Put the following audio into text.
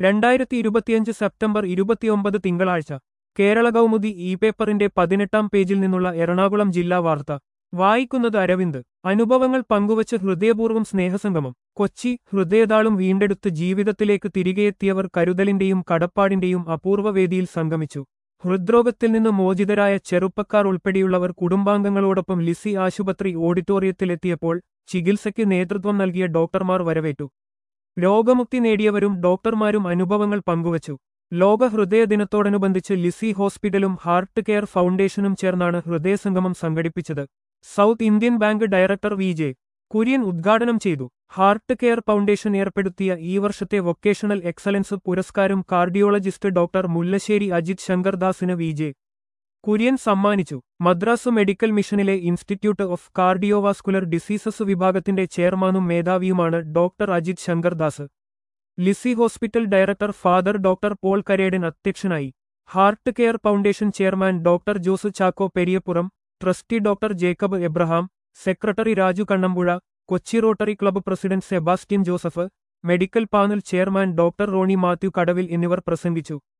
രണ്ടായിരത്തി ഇരുപത്തിയഞ്ച് സെപ്റ്റംബർ ഇരുപത്തിയൊമ്പത് തിങ്കളാഴ്ച കേരള കൗമുദി ഇ പേപ്പറിന്റെ പതിനെട്ടാം പേജിൽ നിന്നുള്ള എറണാകുളം ജില്ലാ വാർത്ത വായിക്കുന്നത് അരവിന്ദ് അനുഭവങ്ങൾ പങ്കുവച്ച് ഹൃദയപൂർവ്വം സ്നേഹസംഗമം കൊച്ചി ഹൃദയതാളും വീണ്ടെടുത്ത് ജീവിതത്തിലേക്ക് തിരികെയെത്തിയവർ കരുതലിന്റെയും കടപ്പാടിന്റെയും അപൂർവ വേദിയിൽ സംഗമിച്ചു ഹൃദ്രോഗത്തിൽ നിന്ന് മോചിതരായ ചെറുപ്പക്കാർ ഉൾപ്പെടെയുള്ളവർ കുടുംബാംഗങ്ങളോടൊപ്പം ലിസി ആശുപത്രി ഓഡിറ്റോറിയത്തിലെത്തിയപ്പോൾ ചികിത്സയ്ക്ക് നേതൃത്വം നൽകിയ ഡോക്ടർമാർ വരവേറ്റു രോഗമുക്തി നേടിയവരും ഡോക്ടർമാരും അനുഭവങ്ങൾ പങ്കുവച്ചു ലോക ഹൃദയ ദിനത്തോടനുബന്ധിച്ച് ലിസി ഹോസ്പിറ്റലും ഹാർട്ട് കെയർ ഫൗണ്ടേഷനും ചേർന്നാണ് ഹൃദയസംഗമം സംഘടിപ്പിച്ചത് South Indian Bank director V J Kurian ഉദ്ഘാടനം ചെയ്തു ഹാർട്ട് കെയർ ഫൗണ്ടേഷൻ ഏർപ്പെടുത്തിയ ഈ വർഷത്തെ വൊക്കേഷണൽ എക്സലൻസ് പുരസ്കാരം കാർഡിയോളജിസ്റ്റ് ഡോക്ടർ മുല്ലശ്ശേരി അജിത് ശങ്കർദാസിന് വി ജെ കുര്യൻ സമ്മാനിച്ചു മദ്രാസ് മെഡിക്കൽ മിഷനിലെ ഇൻസ്റ്റിറ്റ്യൂട്ട് ഓഫ് കാർഡിയോവാസ്കുലർ ഡിസീസസ് വിഭാഗത്തിന്റെ ചെയർമാനും മേധാവിയുമാണ് doctor Ajith Shankardas Lisie hospital director father doctor Paul Karedan അധ്യക്ഷനായി Heart Care Foundation chairman doctor Jose Chacko Periyappuram trustee doctor Jacob Abraham secretary Raju Kannampuzha Kochi rotary club president Sebastian Joseph medical panel chairman doctor Rony Mathew Kadavil എന്നിവർ പ്രസംഗിച്ചു